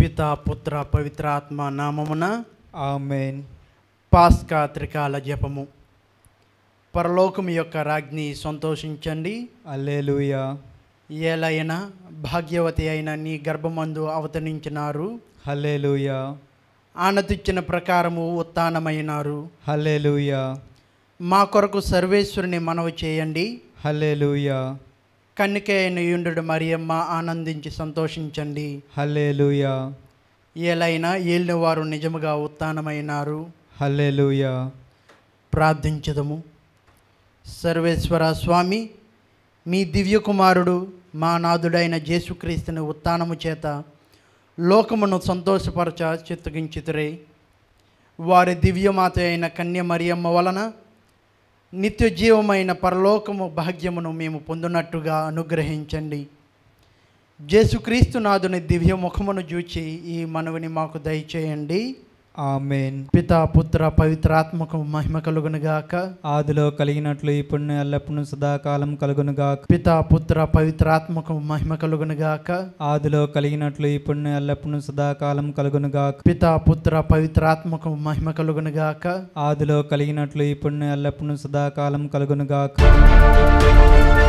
పిత పుత్ర పవిత్ర ఆత్మ నామమున ఆమెన్ పాస్కా త్రికాల జపము పరలోకము యొక్క రాజ్ఞి సంతోషించండి అల్లెలుయా ఏలైన భాగ్యవతి అయిన నీ గర్భమందు అవతరించినారు హల్లెలూయా ఆనతిచ్చిన ప్రకారము ఉత్థానమైనారు హల్లెలూయా మా కొరకు సర్వేశ్వరుని మనవి చేయండి హల్లెలూయా కన్నిక అయిన యుండు మరియమ్మ ఆనందించి సంతోషించండి హల్లెలూయా ఏలైనా ఏలిన వారు నిజముగా ఉత్థానమైనారు హల్లెలూయా ప్రార్థించదము సర్వేశ్వర స్వామి మీ దివ్యకుమారుడు మా నాథుడైన జేసుక్రీస్తుని ఉత్థానము చేత లోకమును సంతోషపరచ చిత్తగించితురే వారి దివ్యమాత అయిన కన్య మరియమ్మ వలన నిత్య జీవమైన పరలోకము భాగ్యమును మేము పొందినట్టుగా అనుగ్రహించండి జేసుక్రీస్తు నాథుని దివ్య ముఖమును చూచి ఈ మనవిని మాకు దయచేయండి ఆమెన్ పితా పుత్ర పవిత్రాత్మకు మహిమ కలుగునుగాక ఆదిలో కలిగినట్లు ఇప్పుడు ఎల్లప్పుడూ సదాకాలం కలుగునుగాక పితా పుత్ర పవిత్రాత్మకు మహిమ కలుగునుగాక ఆదిలో కలిగినట్లు ఇప్పుడు ఎల్లప్పుడూ సదాకాలం కలుగునుగాక పితా పుత్ర పవిత్రాత్మకు మహిమ కలుగునుగాక ఆదిలో కలిగినట్లు ఇప్పుడు ఎల్లప్పుడూ సదాకాలం కలుగునుగాక